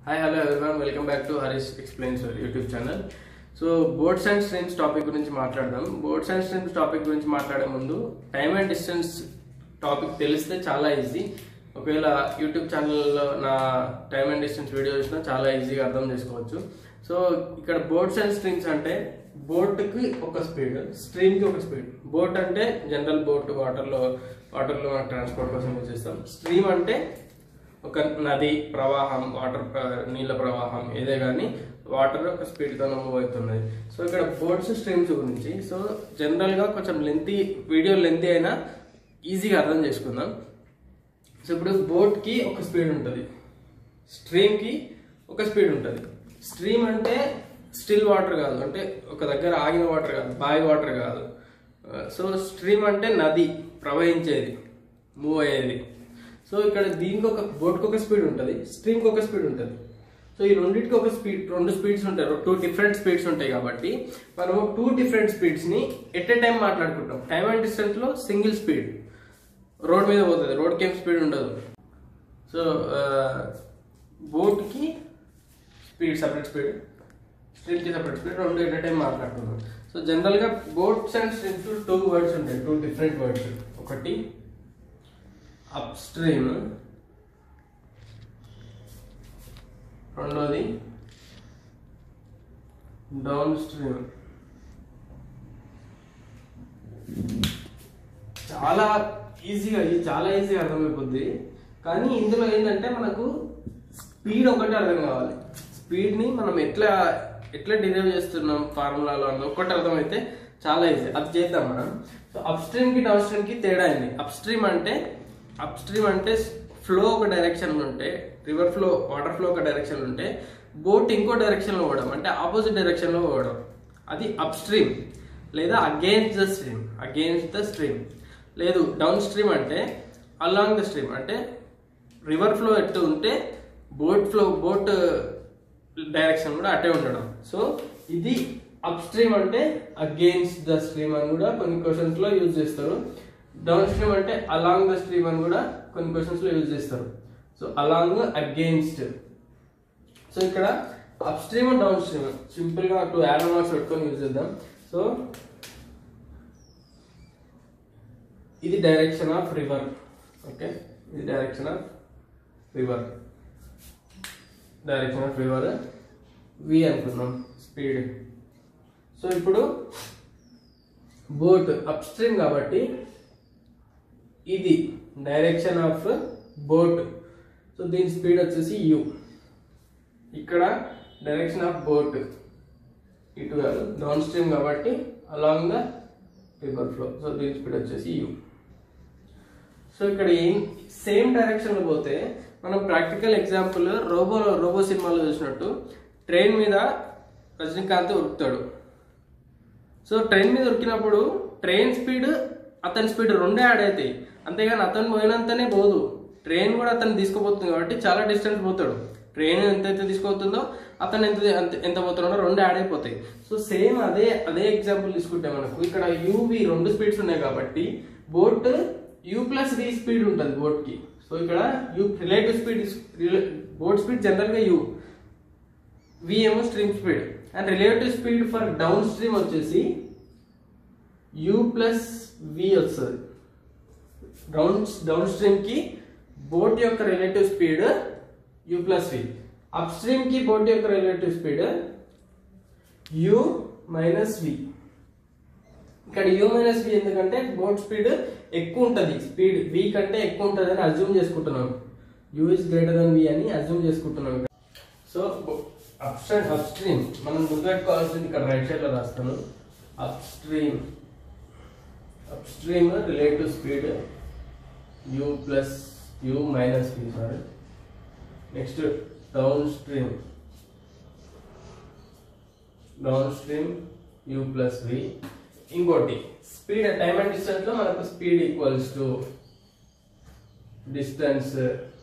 Hi hello everyone welcome back to Harish explains YouTube channel so boards and streams topic గురించి మాట్లాడదాం boards and streams topic గురించి మాట్లాడే ముందు time and distance topic తెలిస్తే చాలా easy ఒకవేళ యూట్యూబ్ ఛానల్లో నా టైమ్ అండ్ డిస్టెన్స్ వీడియో చూసినా చాలా ఈజీగా అర్థం చేసుకోవచ్చు సో ఇక్కడ బోర్డ్స్ అండ్ స్ట్రీమ్స్ అంటే బోట్కి ఒక స్పీడ్ స్ట్రీమ్కి ఒక స్పీడ్ బోట్ అంటే జనరల్ బోట్ వాటర్లో వాటర్లో మనం ట్రాన్స్పోర్ట్ కోసం యూజ్ చేస్తాం స్ట్రీమ్ అంటే ఒక నది ప్రవాహం వాటర్ ప్ర- నీళ్ళ ప్రవాహం ఏదే కానీ వాటర్ ఒక స్పీడ్తో మూవ్ అవుతున్నది సో ఇక్కడ బోట్స్ స్ట్రీమ్స్ గురించి సో జనరల్గా కొంచెం లెంతీ వీడియో లెంతీ అయినా ఈజీగా అర్థం చేసుకుందాం సో ఇప్పుడు బోట్కి ఒక స్పీడ్ ఉంటుంది స్ట్రీమ్కి ఒక స్పీడ్ ఉంటుంది స్ట్రీమ్ అంటే స్టిల్ వాటర్ కాదు అంటే ఒక దగ్గర ఆగిన వాటర్ కాదు బావి వాటర్ కాదు సో స్ట్రీమ్ అంటే నది ప్రవహించేది మూవ్ అయ్యేది సో ఇక్కడ దీనికి ఒక బోట్కి ఒక స్పీడ్ ఉంటుంది స్ట్రీమ్కి ఒక స్పీడ్ ఉంటుంది సో ఈ రెండింటికి ఒక స్పీడ్ రెండు స్పీడ్స్ ఉంటాయి టూ డిఫరెంట్ స్పీడ్స్ ఉంటాయి కాబట్టి మనము టూ డిఫరెంట్ స్పీడ్స్ని ఎట్ ఏ టైం మాట్లాడుకుంటాం టైమ్ అండ్ డిస్టెన్స్లో సింగిల్ స్పీడ్ రోడ్ మీద పోతుంది రోడ్కి ఏం స్పీడ్ ఉండదు సో బోట్కి స్పీడ్ సపరేట్ స్పీడ్ స్ట్రీమ్కి సపరేట్ స్పీడ్ రెండు ఎట్ టైం మాట్లాడుతున్నాం సో జనరల్గా boats and streams two words ఉంటాయి టూ డిఫరెంట్ వర్డ్స్ ఒకటి అప్ స్ట్రీమ్ రెండోది డౌన్ స్ట్రీమ్ చాలా ఈజీగా ఇది చాలా ఈజీగా అర్థమైపోద్ది కానీ ఇందులో ఏంటంటే మనకు స్పీడ్ ఒకటి అర్థం కావాలి స్పీడ్ని మనం ఎట్లా ఎట్లా డిరైవ్ చేస్తున్నాం ఫార్ములాలో అని ఒక్కటి అర్థమైతే చాలా ఈజీ అది చేద్దాం మనం సో అప్ స్ట్రీమ్కి డౌన్ స్ట్రీమ్కి తేడా అయింది అప్ స్ట్రీమ్ అంటే అప్ స్ట్రీమ్ అంటే ఫ్లో ఒక డైరెక్షన్ ఉంటే రివర్ ఫ్లో వాటర్ ఫ్లో ఒక డైరెక్షన్ ఉంటే బోట్ ఇంకో డైరెక్షన్లో పోవడం అంటే ఆపోజిట్ డైరెక్షన్లో పోవడం అది అప్ స్ట్రీమ్ లేదా against the stream against the stream లేదు డౌన్ స్ట్రీమ్ అంటే అలాంగ్ ద స్ట్రీమ్ అంటే రివర్ ఫ్లో ఎట్టు ఉంటే బోట్ ఫ్లో బోట్ డైరెక్షన్ కూడా అట్టే ఉండడం సో ఇది అప్ స్ట్రీమ్ అంటే అగేన్స్ట్ ద స్ట్రీమ్ అని కూడా కొన్ని క్వశ్చన్స్ లో యూజ్ చేస్తారు డౌన్ స్ట్రీమ్ అంటే అలాంగ్ ద స్ట్రీమ్ అని కూడా కొన్ని క్వశ్చన్స్ లో యూజ్ చేస్తారు సో అలాంగ్ అగేన్స్ట్ సో ఇక్కడ upstream downstream simple గా టూ యారో మార్క్స్ పెట్టుకొని యూజ్ చేద్దాం సో ఇది డైరెక్షన్ ఆఫ్ రివర్ ఓకే ఇది direction of river direction of river V అనుకున్నాం స్పీడ్ సో ఇప్పుడు బోట్ అప్ స్ట్రీమ్ కాబట్టి ఇది డైరెక్షన్ ఆఫ్ బోట్ సో దీని స్పీడ్ వచ్చేసి యు ఇక్కడ డైరెక్షన్ ఆఫ్ బోట్ ఇటు కాదు డౌన్ స్ట్రీమ్ కాబట్టి along the river flow so దీని స్పీడ్ వచ్చేసి యు సో ఇక్కడ ఏం సేమ్ డైరెక్షన్ లో పోతే మనం ప్రాక్టికల్ ఎగ్జాంపుల్ రోబో రోబో సినిమాలో చూసినట్టు ట్రైన్ మీద రజనీకాంత్ ఉరుకుతాడు సో ట్రైన్ మీద ఉరికినప్పుడు ట్రైన్ స్పీడ్ అతని స్పీడ్ రెండే యాడ్ అవుతాయి అంతేగాని అతను పోయినంతనే పోదు ట్రైన్ కూడా అతను తీసుకుపోతుంది కాబట్టి చాలా డిస్టెన్స్ పోతాడు ట్రైన్ ఎంత అయితే తీసుకుపోతుందో అతను ఎంత ఎంత- ఎంత పోతున్నాడో రెండు యాడ్ అయిపోతాయి సో సేమ్ అదే అదే ఎగ్జాంపుల్ తీసుకుంటే మనకు ఇక్కడ యూవి రెండు స్పీడ్స్ ఉన్నాయి కాబట్టి boat U plus V speed ఉంటుంది బోట్ కి సో ఇక్కడ U relative speed boat speed general గా యూ వి ఏమో stream speed and relative speed for downstream వచ్చేసి యూ ప్లస్ వి వస్తుంది డౌన్ డౌన్ స్ట్రీమ్ కి బోట్ యొక్క relative speed U plus V upstream కి boat యొక్క relative speed U minus V ఇక్కడ U minus వి ఎందుకంటే boat speed ఎక్కువ ఉంటుంది స్పీడ్ వి కంటే ఎక్కువ ఉంటుంది అని అజ్యూమ్ చేసుకుంటున్నాం U is greater than V అని అజ్యూమ్ చేసుకుంటున్నాం ఇక్కడ. So upstream upstream మనం గుర్తుపెట్టుకోవాల్సింది ఇక్కడ రైట్ సైడ్ లో రాస్తాను upstream upstream relative speed U plus you minus V sorry next downstream downstream U plus V ఇంకోటి speed time and distance లో మనకు speed equals to distance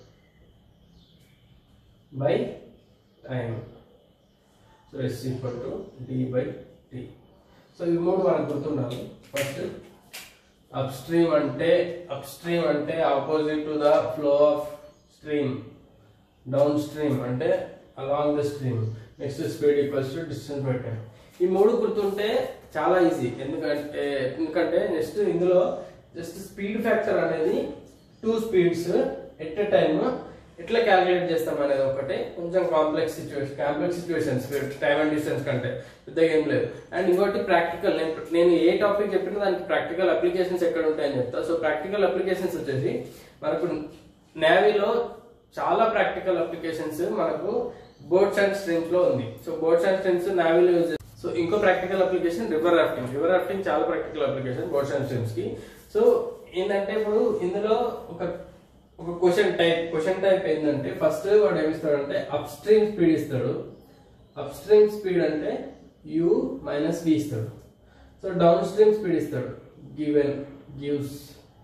by time so S equal to D by T so ఇవి మూడు మనకు గుర్తుండాలి first upstream అంటే upstream అంటే opposite to the flow of stream downstream అంటే along the stream next speed equals to distance by time ఈ మూడు గుర్తుంటే చాలా ఈజీ ఎందుకంటే ఎందుకంటే నెక్స్ట్ ఇందులో జస్ట్ స్పీడ్ ఫ్యాక్టర్ అనేది two speeds at a time ఎట్లా క్యాలిక్యులేట్ చేస్తాం అనేది ఒకటి కొంచెం complex situation complex situations time and distance కంటే పెద్దగా ఏం లేదు అండ్ ఇంకోటి ప్రాక్టికల్ నేను నేను ఏ టాపిక్ చెప్పినా దానికి ప్రాక్టికల్ అప్లికేషన్స్ ఎక్కడ ఉంటాయని చెప్తా సో ప్రాక్టికల్ అప్లికేషన్స్ వచ్చేసి మనకు నేవీలో చాలా ప్రాక్టికల్ అప్లికేషన్స్ మనకు బోట్స్ అండ్ స్ట్రీమ్స్ లో ఉంది సో బోట్స్ అండ్ స్ట్రీమ్స్ నేవీలో యూజ్ సో ఇంకో practical application river rafting river rafting చాలా practical application boats and streams కి సో ఏంటంటే ఇప్పుడు ఇందులో ఒక ఒక క్వశ్చన్ టైప్ క్వశ్చన్ టైప్ ఏంటంటే ఫస్ట్ వాడు ఏమి ఇస్తాడంటే అప్ స్ట్రీమ్ స్పీడ్ ఇస్తాడు అప్ స్ట్రీమ్ స్పీడ్ అంటే యు మైనస్ వి ఇస్తాడు సో డౌన్ స్ట్రీమ్ స్పీడ్ ఇస్తాడు given gives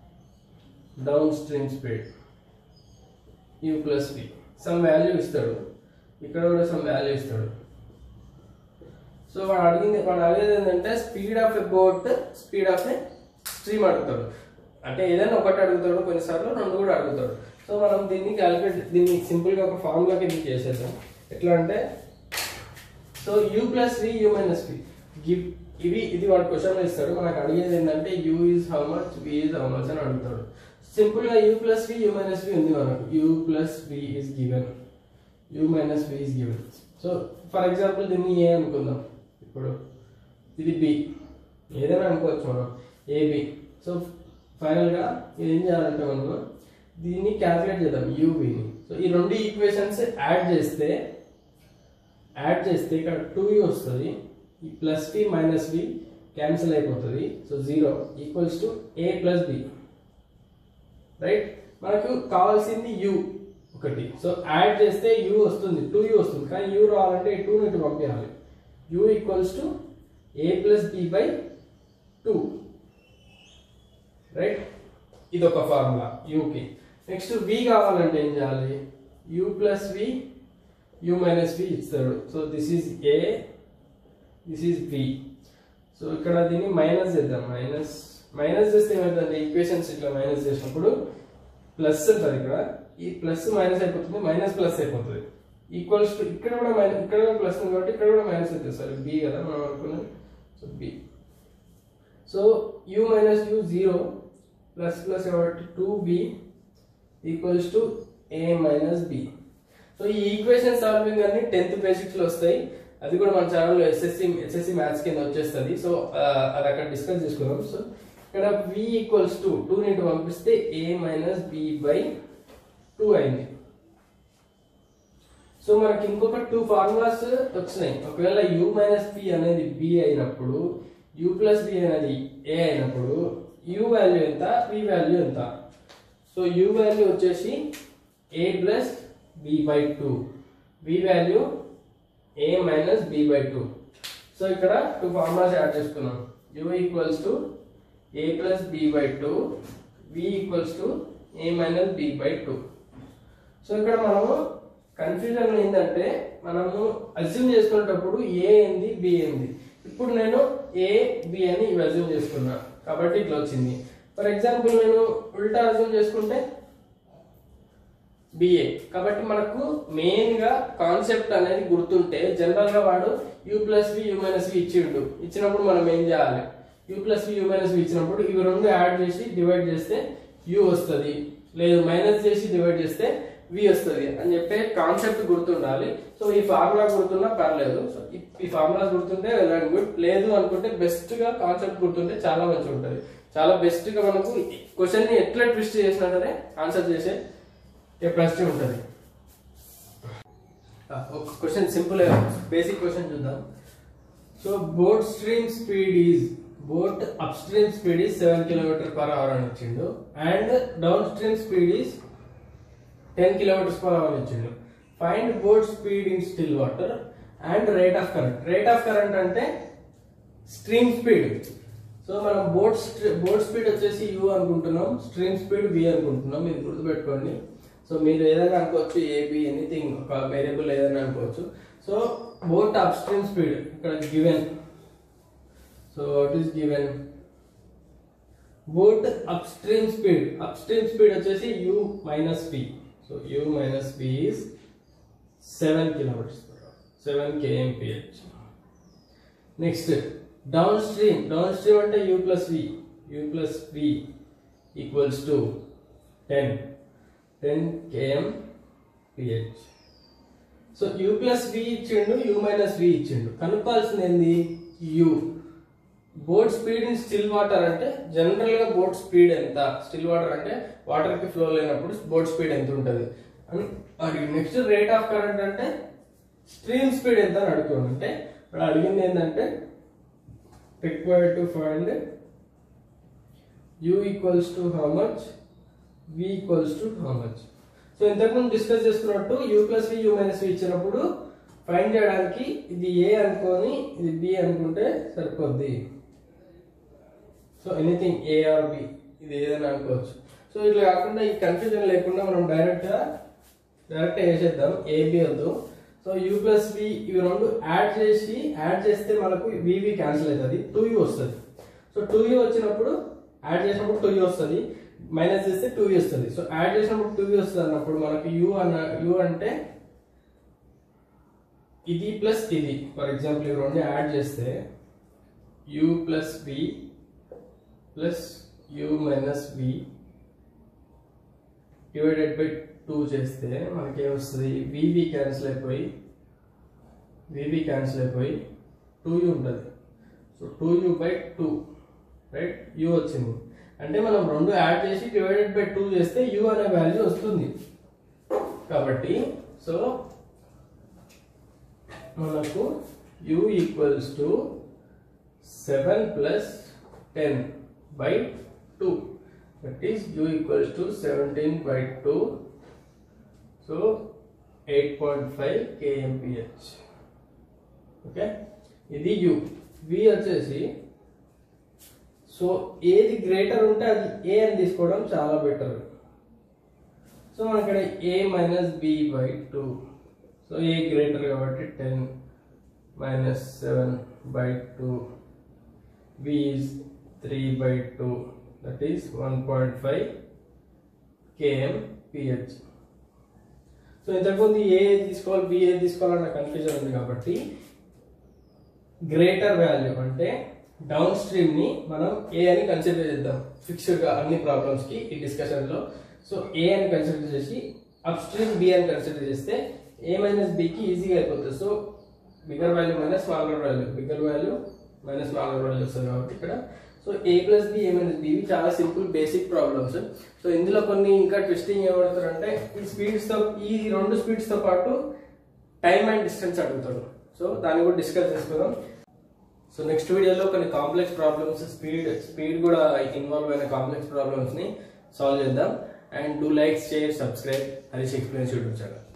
downstream speed U plus V sum value ఇస్తాడు ఇక్కడ కూడా సమ్ వాల్యూ ఇస్తాడు సో వాడు అడిగింది వాడు అడిగేది ఏంటంటే speed of a boat speed of a stream అడుగుతాడు అంటే ఏదైనా ఒకటి అడుగుతాడు కొన్నిసార్లు రెండు కూడా అడుగుతాడు సో మనం దీన్ని క్యాలిక్యులేట్ దీన్ని సింపుల్ గా ఒక ఫార్ములా కింద చేసేద్దాం ఎట్లా అంటే so you plus we you minus V give ఇవి ఇది వాడు క్వశ్చన్ ఇస్తాడు మనకు అడిగేది ఏంటంటే U is how much V is how much అని అడుగుతాడు సింపుల్ గా U plus we you minus V ఉంది మనకు U plus V is given U minus V is given so for example దీన్ని ఏ అనుకుందాం ఇప్పుడు ఇది బి ఏదైనా అనుకోవచ్చు మనం ఏబి సో ఫైనల్ గా ఇది ఏం చేయాలంటే మనం దీన్ని క్యాల్కులేట్ చేద్దాం యూవిని సో ఈ రెండు ఈక్వేషన్స్ యాడ్ చేస్తే యాడ్ చేస్తే ఇక్కడ టూ యూ వస్తుంది ఈ plus V minus V cancel అయిపోతుంది so zero equals to A plus B right మనకు కావాల్సింది యూ ఒకటి సో యాడ్ చేస్తే యూ వస్తుంది టూ యూ వస్తుంది కానీ యూ రావాలంటే ఈ టూ ఇటు పంపించాలి U equals to A plus B by two right ఇది ఒక ఫార్ములా యూకి నెక్స్ట్ వి కావాలంటే ఏం చేయాలి you plus we you minus V ఇస్తాడు so this is A this is B so ఇక్కడ దీన్ని మైనస్ చేద్దాం మైనస్ మైనస్ చేస్తే ఏమవుతుంది ఈక్వేషన్స్ ఇట్లా మైనస్ చేసినప్పుడు ప్లస్ ఉంటుంది ఇక్కడ ఈ ప్లస్ మైనస్ అయిపోతుంది మైనస్ ప్లస్ అయిపోతుంది ఈక్వల్స్ టు ఇక్కడ కూడా మైనస్ ఇక్కడ కూడా ప్లస్ ఉంది కాబట్టి ఇక్కడ కూడా మైనస్ అవుతుంది సార్ బి కదా మనం అనుకున్నది so b so u minus u zero plus plus కాబట్టి two b equals to a minus b so ఈ ఈక్వేషన్ సాల్వింగ్ అన్ని టెన్త్ బేసిక్స్ లో వస్తాయి అది కూడా మన ఛానల్లో ఎస్ఎస్సి ఎస్ఎస్సి మ్యాథ్స్ కింద వచ్చేస్తుంది సో అది అక్కడ డిస్కస్ చేసుకున్నాం సో ఇక్కడ వి ఈక్వల్స్ టు టూ నీటి పంపిస్తే a minus b by two అయింది సో మనకి ఇంకొక టూ ఫార్ములాస్ వచ్చినాయి ఒకవేళ యూ మైనస్ బి అనేది బి అయినప్పుడు యూ ప్లస్ బి అనేది ఏ అయినప్పుడు యూ వాల్యూ ఎంత వి వాల్యూ ఎంత సో యూ వాల్యూ వచ్చేసి a plus B by two v value a minus b by two so ఇక్కడ టూ ఫార్ములాస్ యాడ్ చేసుకున్నాం u equals to A plus B by two v equals to a minus b by two so ఇక్కడ మనము confusion ఏంటంటే మనము assume చేసుకునేటప్పుడు ఏ ఏంది B ఏంది ఇప్పుడు నేను ఏ బి అని ఇవి అజ్యూమ్ చేసుకున్నా కాబట్టి ఇట్లా వచ్చింది ఫర్ ఎగ్జాంపుల్ నేను ఉల్టా అజ్యూమ్ చేసుకుంటే బిఏ కాబట్టి మనకు మెయిన్ గా కాన్సెప్ట్ అనేది గుర్తుంటే జనరల్ గా వాడు u plus we you minus v ఇచ్చిండు ఇచ్చినప్పుడు మనం ఏం చేయాలి you plus we you minus v ఇచ్చినప్పుడు ఇవి రెండు యాడ్ చేసి డివైడ్ చేస్తే యూ వస్తుంది లేదు మైనస్ చేసి డివైడ్ చేస్తే వి వస్తుంది అని చెప్పే కాన్సెప్ట్ గుర్తుండాలి సో ఈ ఫార్ములా గుర్తున్నా పర్లేదు సో ఈ- ఈ ఫార్ములాస్ గుర్తుంటే వెల్ అండ్ గుడ్ లేదు అనుకుంటే బెస్ట్ గా కాన్సెప్ట్ గుర్తుంటే చాలా మంచిగా ఉంటుంది చాలా బెస్ట్ గా మనకు క్వశ్చన్ ని ఎట్లా ట్విస్ట్ చేసినా సరే ఆన్సర్ చేసే కెపాసిటీ ఉంటుంది ఒక క్వశ్చన్ సింపుల్ బేసిక్ క్వశ్చన్ చూద్దాం so boat stream speed is boat upstream speed is seven kilometer per hour అని ఇచ్చిండు and downstream speed is ten kilometers per hour ఇచ్చిండు find boat speed in still water and rate of current rate of current అంటే stream speed so మనం boat boat speed వచ్చేసి u అనుకుంటున్నాం stream speed v అనుకుంటున్నాం ఇది గుర్తుపెట్టుకోండి so మీరు ఏదైనా అనుకోవచ్చు ఏబి ఎనీథింగ్ ఒక వేరియబుల్ ఏదైనా అనుకోవచ్చు so boat upstream speed ఇక్కడ given so what is given boat upstream speed upstream speed వచ్చేసి u minus p so u minus p is seven kilometers per hour seven kmph next downstream downstream అంటే u plus we u plus v equals to ten ten kmph so you plus v ఇచ్చిండు u minus v ఇచ్చిండు కనుక్కోవాల్సింది ఏంది u boat speed in still water అంటే general గా boat speed ఎంత still water అంటే water కి flow లేనప్పుడు బోట్ స్పీడ్ ఎంత ఉంటుంది అని అడిగి నెక్స్ట్ రేట్ ఆఫ్ కరెంట్ అంటే స్ట్రీమ్ స్పీడ్ ఎంత అని అడుగుతుంది అంటే ఇప్పుడు అడిగింది ఏంటంటే required to find u equals to how much v equals to how much so ఇంతకుముందు డిస్కస్ చేసుకున్నట్టు u plus we you minus v ఇచ్చినప్పుడు ఫైండ్ చేయడానికి ఇది ఏ అనుకొని ఇది బి అనుకుంటే సరిపోద్ది so anything a or b ఇది ఏదైనా అనుకోవచ్చు సో ఇట్లా కాకుండా ఈ కన్ఫ్యూజన్ లేకుండా మనం డైరెక్ట్ గా డైరెక్ట్ వేసేద్దాం ఏబి వద్దు సో యూ ప్లస్ వి ఇవి రెండు యాడ్ చేసి యాడ్ చేస్తే మనకు వివి క్యాన్సిల్ అవుతుంది టూ యూ వస్తుంది సో టూ యూ వచ్చినప్పుడు యాడ్ చేసినప్పుడు టూ యూ వస్తుంది మైనస్ చేస్తే టూ యూ వస్తుంది సో యాడ్ చేసినప్పుడు టూ యూ వస్తుంది అన్నప్పుడు మనకు యూ అన్న యూ అంటే ఇది ప్లస్ ఇది ఫర్ ఎగ్జాంపుల్ ఇవి రెండు యాడ్ చేస్తే u plus v plus you minus v divided by two చేస్తే మనకి ఏమొస్తుంది వివి క్యాన్సిల్ అయిపోయి వివి క్యాన్సిల్ అయిపోయి టూ యూ ఉంటుంది so two u by two right u వచ్చింది అంటే మనం రెండు యాడ్ చేసి డివైడెడ్ బై టూ చేస్తే యూ అనే వాల్యూ వస్తుంది కాబట్టి సో మనకు u equals to seven plus ten by two that is u equals to seventeen by two so eight point five kmph okay ఇది యు వి వచ్చేసి so ఏది greater ఉంటే అది ఏ అని తీసుకోవడం చాలా బెటర్ సో మన ఇక్కడ a minus b by two so a greater కాబట్టి ten minus seven by two b is three by two that is one point five kmph so ఇంతకుముందు ఏ తీసుకోవాలి బి ఏ తీసుకోవాలన్న confusion ఉంది కాబట్టి greater value అంటే downstream ని మనం ఏ అని కన్సిడర్ చేద్దాం ఫిక్స్డ్ గా అన్ని ప్రాబ్లమ్స్ కి ఈ డిస్కషన్ లో సో ఏ అని కన్సిడర్ చేసి అప్ స్ట్రీమ్ బి అని కన్సిడర్ చేస్తే ఏ మైనస్ కి ఈజీగా అయిపోతుంది so bigger value minus smaller value bigger value minus smaller value వస్తుంది కాబట్టి ఇక్కడ so a plus b a minus b ఇవి చాలా సింపుల్ బేసిక్ ప్రాబ్లమ్స్ సో ఇందులో కొన్ని ఇంకా ట్విస్టింగ్ ఏమడుతారంటే ఈ స్పీడ్స్ తో ఈ రెండు స్పీడ్స్ తో పాటు టైం అండ్ డిస్టెన్స్ అడుగుతాడు సో దాన్ని కూడా డిస్కస్ చేసుకుందాం సో నెక్స్ట్ వీడియోలో కొన్ని కాంప్లెక్స్ ప్రాబ్లమ్స్ స్పీడ్ స్పీడ్ కూడా ఇన్వాల్వ్ అయిన కాంప్లెక్స్ ప్రాబ్లమ్స్ ని సాల్వ్ చేద్దాం and do like share subscribe Harish explains YouTube channel